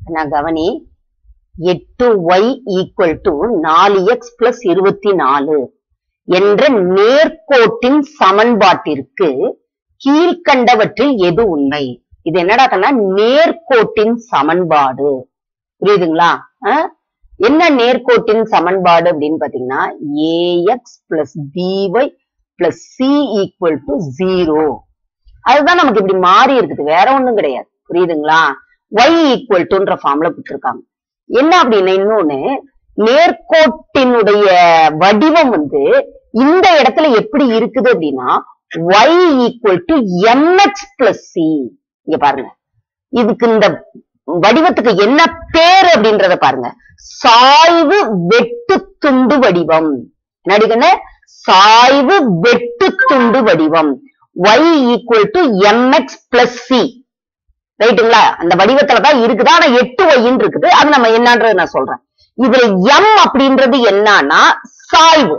நான் கவனி எட்டு ஒய் ஈக்குவல் டு நாலு எக்ஸ் பிளஸ் இருபத்தி நாலு என்ற நேர்கோட்டின் சமன்பாட்டிற்கு கீழ்கண்டவற்றில் எது உண்மை இது என்னடா கண்ணா நேர்கோட்டின் சமன்பாடு புரியுதுங்களா அஹ்? என்ன நேர்கோட்டின் சமன்பாடு அப்படின்னு பாத்தீங்கன்னா a x plus b y plus c equal to zero அதுதான் நமக்கு இப்படி மாறி இருக்குது வேற ஒண்ணும் கிடையாது புரியுதுங்களா ஒய் ஈக்குவல் டுன்ற ஃபார்ம்ல கொடுத்துருக்காங்க என்ன அப்படின்னா இன்னொன்னு நேர்கோட்டினுடைய வடிவம் வந்து இந்த இடத்துல எப்படி இருக்குது அப்படின்னா y equal to m h plus c இங்க பாருங்க இதுக்கு இந்த வடிவத்துக்கு என்ன பேர் அப்படின்றத பாருங்க சாய்வு வெட்டு துண்டு வடிவம் என்னடிக்கண்ணு சாய்வு வெட்டு துண்டு வடிவம் y equal to m x plus c ரைட்டுங்களா அந்த வடிவத்துல தான் இருக்குது ஆனா எட்டு ஒய்ன்னு இருக்குது அது நம்ம என்னன்றது நான் சொல்றேன் இதுல m அப்படின்றது என்னன்னா சாய்வு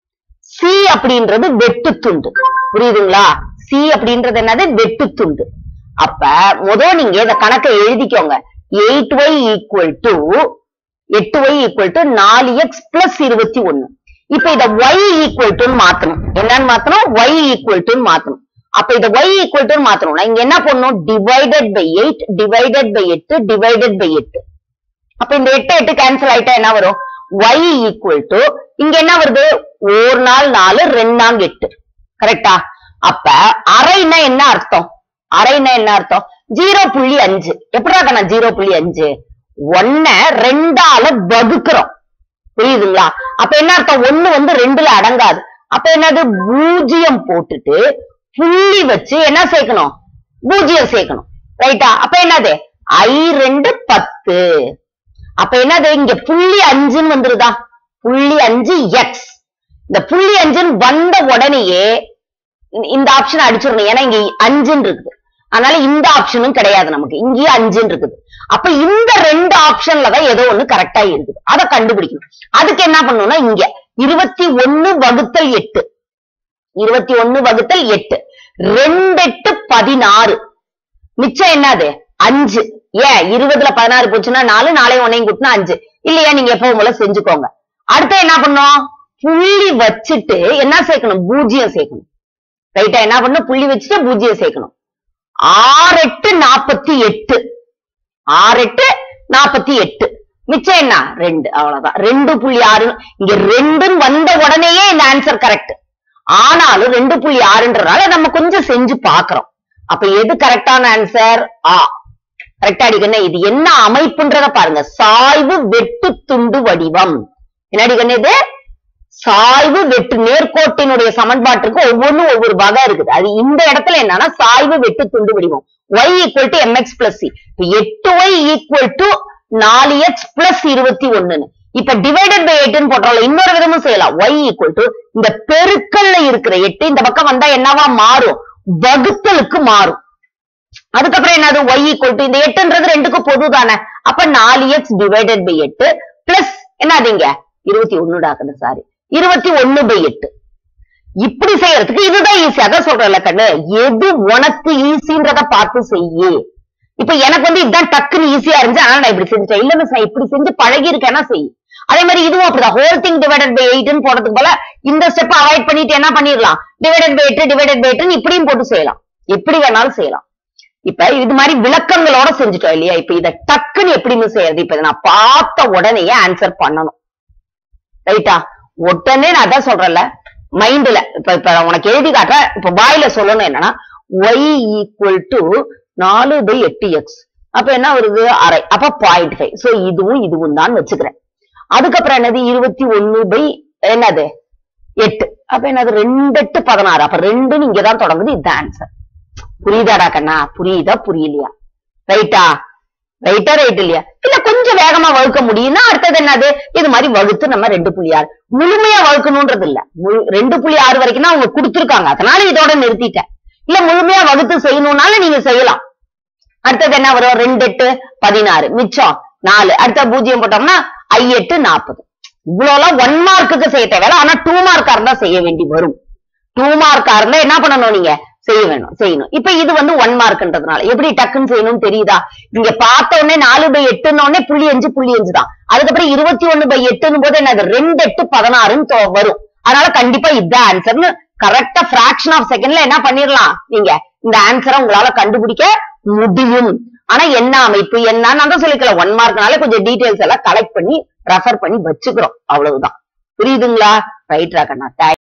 சி அப்படின்றது வெட்டு துண்டு புரியுதுங்களா சி அப்படின்றது என்னது வெட்டு துண்டு அப்ப முதல் நீங்க இந்த கணக்கை எழுதிக்கோங்க எயிட் ஒய் ஈக்குவல் டு எட்டு ஒய் ஈக்குவல் டு நாலு எக்ஸ் பிளஸ் இருபத்தி ஒண்ணு இப்ப இத y ஈக்குவல் டு மாத்தணும் என்னன்னு மாத்தணும் y ஈக்குவல் டு மாத்தணும் அப்ப இத y ஈக்குவல் டு மாத்தணும்னா இங்க என்ன பண்ணணும் divided by eight divided by எட்டு டிவைடட் பை எட்டு அப்ப இந்த எட்டு எட்டு கேன்சல் ஆயிட்டா என்ன வரும் y ஈக்குவல் டு இங்க என்ன வருது ஒரு நாள் நாலு ரெண்டு நாள் எட்டு கரெக்டா அப்ப அரைன்னா என்ன அர்த்தம் அரைன்னா என்ன அர்த்தம் ஜீரோ புள்ளி அஞ்சு எப்படா கண்ணா ஜீரோ புள்ளி அஞ்சு ஒன்ன ரெண்டால வகுக்கிறோம் புரியுதுங்களா அப்ப என்ன அர்த்தம் ஒண்ணு வந்து ரெண்டுல அடங்காது அப்ப என்னது பூஜ்ஜியம் போட்டுட்டு புள்ளி வச்சு என்ன சேர்க்கணும் பூஜ்ஜியம் சேர்க்கணும் ரைட்டா அப்ப என்னது ஐ ரெண்டு பத்து அப்ப என்னது இங்க புள்ளி அஞ்சுன்னு வந்துருதா புள்ளி அஞ்சு எக்ஸ் இந்த புள்ளி அஞ்சுன்னு வந்த உடனேயே இந்த- இந்த ஆப்ஷன் அடிச்சிடணும் ஏன்னா இங்க அஞ்சுன்னு இருக்குது அதனால இந்த ஆப்ஷனும் கிடையாது நமக்கு இங்கேயும் அஞ்சுன்னு இருக்குது அப்ப இந்த ரெண்டு ஆப்ஷன்ல தான் ஏதோ ஒண்ணு கரெக்டா இருக்குது அதை கண்டுபிடிக்கணும் அதுக்கு என்ன பண்ணணும்னா இங்க இருபத்தி ஒண்ணு வகுத்தல் எட்டு இருபத்தி ஒண்ணு வகுத்தல் எட்டு ரெண்டு எட்டு பதினாறு மிச்சம் என்னது அஞ்சு ஏன் இருபதுல பதினாறு போச்சுன்னா நாலு நாளையும் ஒன்னையும் கூட்டினா அஞ்சு இல்லையா நீங்க எப்பவும் போல செஞ்சுக்கோங்க அடுத்து என்ன பண்ணோம் புள்ளி வச்சுட்டு என்ன சேர்க்கணும் பூஜ்ஜியம் சேர்க்கணும் ரைட்டா என்ன பண்ணணும் புள்ளி வச்சுட்டு பூஜ்ஜியம் சேர்க்கணும் ஆறு எட்டு நாற்பத்தி எட்டு ஆறு எட்டு நாற்பத்தி எட்டு மிச்சம் என்ன ரெண்டு அவ்வளவுதான் ரெண்டு புள்ளி ஆறு இங்க ரெண்டுன்னு வந்த உடனேயே இந்த ஆன்சர் கரெக்ட் ஆனாலும் ரெண்டு புள்ளி ஆறுன்றனால நம்ம கொஞ்சம் செஞ்சு பாக்குறோம் அப்ப எது கரெக்டான ஆன்சர் ஆ கரெக்டா அடிக்கணும் இது என்ன அமைப்புன்றத பாருங்க சாய்வு வெட்டு துண்டு வடிவம் என்ன அடிக்கணும் இது சாய்வு வெட்டு நேர்கோட்டினுடைய சமன்பாட்டுக்கு ஒவ்வொன்றும் ஒவ்வொரு வகை இருக்குது அது இந்த இடத்துல என்னன்னா சாய்வு வெட்டு துண்டு வடிவம் y equal to m x plus c எட்டு ஒய் ஈக்குவல் டு நாலு எக்ஸ் பிளஸ் இருபத்தி ஒண்ணுன்னு இப்ப டிவைடட் பை எட்டுன்னு போட்டோம்ல இன்னொரு விதமும் செய்யலாம் y ஈக்குவல் டு இந்த பெருக்கல்ல இருக்கிற எட்டு இந்த பக்கம் வந்தா என்னவா மாறும் வகுத்தலுக்கு மாறும் அதுக்கப்புறம் என்னது y ஈக்குவல் டு இந்த எட்டுன்றது ரெண்டுக்கும் பொது தானே அப்ப நாலு எக்ஸ் டிவைடட் பை எட்டு பிளஸ் என்னதுங்க இருபத்தி ஒண்ணுடாக்குது சாரி இருபத்தி ஒண்ணு பை எட்டு இப்படி செய்யறதுக்கு இதுதான் ஈஸி அதான் சொல்றேன்ல கண்ணு எது உனக்கு ஈஸின்றத பார்த்து செய்யு இப்ப எனக்கு வந்து இதுதான் டக்குன்னு ஈஸியா இருந்துச்சு ஆனா நான் இப்படி செஞ்சுட்டேன் இல்ல மிஸ் நான் இப்படி செஞ்சு பழகி இருக்கேன்னா செய் அதே மாதிரி இதுவும் அப்படிதான் ஹோல் திங் டிவைடட் பை எயிட்னு போடுறதுக்கு போல இந்த ஸ்டெப் அவாய்ட் பண்ணிட்டு என்ன பண்ணிடலாம் டிவைடட் பை எட்டு டிவைடட் பை எட்டுன்னு இப்படியும் போட்டு செய்யலாம் எப்படி வேணாலும் செய்யலாம் இப்ப இது மாதிரி விளக்கங்களோட செஞ்சுட்டோம் இல்லையா இப்ப இத டக்குன்னு எப்படி மிஸ் செய்யறது இப்ப இதை நான் பார்த்த உடனேயே ஆன்சர் பண்ணணும் ரைட்டா உடனே நான் அதான் சொல்றேன்ல மைண்ட்ல இப்ப இப்ப நான் உனக்கு எழுதி காட்டுறேன் இப்ப வாயில சொல்லணும் என்னன்னா y ஈக்குவல் டு நாலு பை எட்டு எக்ஸ் அப்ப என்ன வருது அரை அப்ப பாயிண்ட் ஃபைவ் சோ இதுவும் இதுவும் தான் வச்சுக்கிறேன் அதுக்கப்புறம் என்னது இருபத்தி ஒண்ணு பை என்னது எட்டு அப்ப என்னது ரெண்டு எட்டு பதினாறு அப்ப ரெண்டுன்னு இங்கதான் தொடங்குது இதுதான் ஆன்சர் புரியுதாடா கண்ணா புரியுதா புரியலையா ரைட்டா ரைட்டா ரைட் இல்லையா இல்ல கொஞ்சம் வேகமா வகுக்க முடியும்னா அடுத்தது என்னது இது மாதிரி வகுத்து நம்ம ரெண்டு புள்ளி ஆறு முழுமையா வகுக்கணும்ன்றது இல்ல முழு- ரெண்டு புள்ளி ஆறு வரைக்கும் தான் அவங்க கொடுத்துருக்காங்க அதனால இதோட நிறுத்திட்டேன் இல்ல முழுமையா வகுத்து செய்யணும்னாலும் நீங்க செய்யலாம் அடுத்தது என்ன வரும் ரெண்டு எட்டு பதினாறு மிச்சம் நாலு அடுத்த பூஜ்ஜியம் போட்டோம்னா ஐ எட்டு நாற்பது இவ்வளவுலாம் ஒன் மார்க்குக்கு செய்ய தேவையில்ல ஆனா டூ மார்க்கா இருந்தா செய்ய வேண்டி வரும் டூ மார்க்கா இருந்தா என்ன பண்ணணும் நீங்க செய்ய வேணும் செய்யணும் இப்ப இது வந்து ஒன் மார்க்ன்றதுனால எப்படி டக்குன்னு செய்யணும்னு தெரியுதா இங்க பார்த்த உடனே நாலு பை எட்டுன்னு உடனே புள்ளி அஞ்சு புள்ளி அஞ்சு தான் அதுக்கப்புறம் இருபத்தி ஒண்ணு பை எட்டுன்னு போது என்னது ரெண்டு எட்டு பதினாறுன்னு தொ- வரும் அதனால கண்டிப்பா இதுதான் ஆன்சர்னு கரெக்டா fraction ஆஃப் செகண்ட்ல என்ன பண்ணிடலாம் நீங்க இந்த ஆன்சரை உங்களால கண்டுபிடிக்க முடியும் ஆனா என்ன அமைப்பு என்ன நான் தான் சொல்லிக்கல ஒன் மார்க்னால கொஞ்சம் டீடைல்ஸ் எல்லாம் கலெக்ட் பண்ணி ரெஃபர் பண்ணி வச்சுக்கிறோம் அவ்வளவுதான் புரியுதுங்களா ரைட் ராகண்ணா